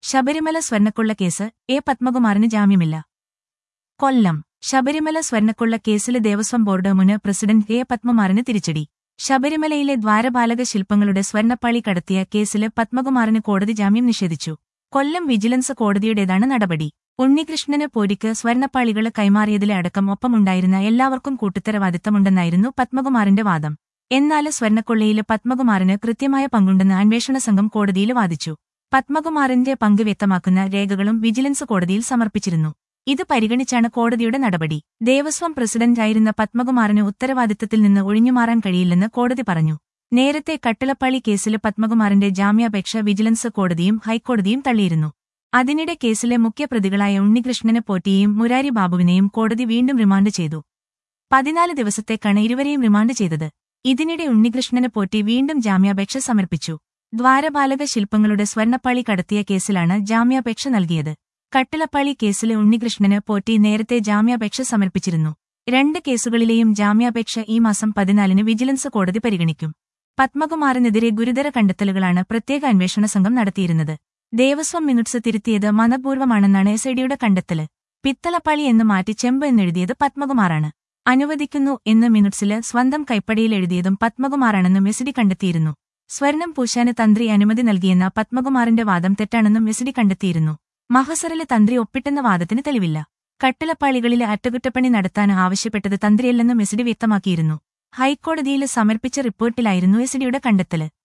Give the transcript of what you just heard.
ശബരിമല സ്വർണ്ണക്കൊള്ള case A പത്മകുമാറിന് ജാമ്യമില്ല കൊല്ലം ശബരിമല സ്വർണ്ണക്കൊള്ള കേസിലെ ദേവസ്വം ബോർഡ് മുൻ പ്രസിഡന്റ് എ പത്മകുമാറിന് തിരിച്ചടി ശബരിമലയിലെ ദ്വാരപാലക ശില്പങ്ങളുടെ സ്വർണ്ണപ്പാളി കടത്തിയ കേസില് പത്മകുമാറിന് കോടതി ജാമ്യം നിഷേധിച്ചു കൊല്ലം വിജിലൻസ് കോടതിയുടേതാണ് നടപടി ഉണ്ണികൃഷ്ണന് പോരിക്ക് സ്വർണ്ണപ്പാളികള് കൈമാറിയതിലെ അടക്കം ഒപ്പമുണ്ടായിരുന്ന എല്ലാവർക്കും കൂട്ടുത്തരവാദിത്തമുണ്ടെന്നായിരുന്നു പത്മകുമാറിന്റെ വാദം എന്നാല് സ്വർണ്ണക്കൊള്ളയില് പത്മകുമാറിന് കൃത്യമായ പങ്കുണ്ടെന്ന് അന്വേഷണ സംഘം കോടതിയിൽ വാദിച്ചു പത്മകുമാറിന്റെ പങ്ക് വ്യക്തമാക്കുന്ന രേഖകളും വിജിലൻസ് കോടതിയിൽ സമർപ്പിച്ചിരുന്നു ഇത് പരിഗണിച്ചാണ് കോടതിയുടെ നടപടി ദേവസ്വം പ്രസിഡന്റായിരുന്ന പത്മകുമാറിന് ഉത്തരവാദിത്തത്തിൽ നിന്ന് ഒഴിഞ്ഞുമാറാൻ കഴിയില്ലെന്ന് കോടതി പറഞ്ഞു നേരത്തെ കട്ടിളപ്പള്ളി കേസിലെ പത്മകുമാറിന്റെ ജാമ്യാപേക്ഷ വിജിലൻസ് കോടതിയും ഹൈക്കോടതിയും തള്ളിയിരുന്നു അതിനിടെ കേസിലെ മുഖ്യപ്രതികളായ ഉണ്ണികൃഷ്ണനെ പോറ്റിയെയും മുരാരി ബാബുവിനെയും കോടതി വീണ്ടും റിമാൻഡ് ചെയ്തു പതിനാല് ദിവസത്തേക്കാണ് ഇരുവരെയും റിമാൻഡ് ചെയ്തത് ഇതിനിടെ ഉണ്ണികൃഷ്ണനെ പോറ്റി വീണ്ടും ജാമ്യാപേക്ഷ സമർപ്പിച്ചു ദ്വാരപാലക ശില്പങ്ങളുടെ സ്വർണ്ണപ്പാളി കടത്തിയ കേസിലാണ് ജാമ്യാപേക്ഷ നൽകിയത് കട്ടിളപ്പാളി കേസിലെ ഉണ്ണികൃഷ്ണന് പോറ്റി നേരത്തെ ജാമ്യാപേക്ഷ സമർപ്പിച്ചിരുന്നു രണ്ട് കേസുകളിലെയും ജാമ്യാപേക്ഷ ഈ മാസം പതിനാലിന് വിജിലൻസ് കോടതി പരിഗണിക്കും പത്മകുമാറിനെതിരെ ഗുരുതര കണ്ടെത്തലുകളാണ് പ്രത്യേക അന്വേഷണ സംഘം നടത്തിയിരുന്നത് ദേവസ്വം മിനുട്സ് തിരുത്തിയത് മനപൂർവ്വമാണെന്നാണ് എസ് ഐഡിയുടെ കണ്ടെത്തല് പിത്തളപ്പാളി എന്ന് മാറ്റി ചെമ്പ് എന്നെഴുതിയത് പത്മകുമാറാണ് അനുവദിക്കുന്നു എന്ന് മിനുട്സില് സ്വന്തം കൈപ്പടയിൽ എഴുതിയതും പത്മകുമാറാണെന്നും എസ് ഡി കണ്ടെത്തിയിരുന്നു സ്വർണം പൂശാന് തന്ത്രി അനുമതി നൽകിയെന്ന പത്മകുമാറിന്റെ വാദം തെറ്റാണെന്നും എസ് ഡി കണ്ടെത്തിയിരുന്നു മഹസറില് തന്ത്രി ഒപ്പിട്ടെന്ന വാദത്തിന് തെളിവില്ല കട്ടിളപ്പാളികളിലെ അറ്റകുറ്റപ്പണി നടത്താൻ ആവശ്യപ്പെട്ടത് തന്ത്രിയല്ലെന്നും എസ് ഡി വ്യക്തമാക്കിയിരുന്നു ഹൈക്കോടതിയിൽ സമർപ്പിച്ച റിപ്പോർട്ടിലായിരുന്നു എസ് ഡിയുടെ കണ്ടെത്തല്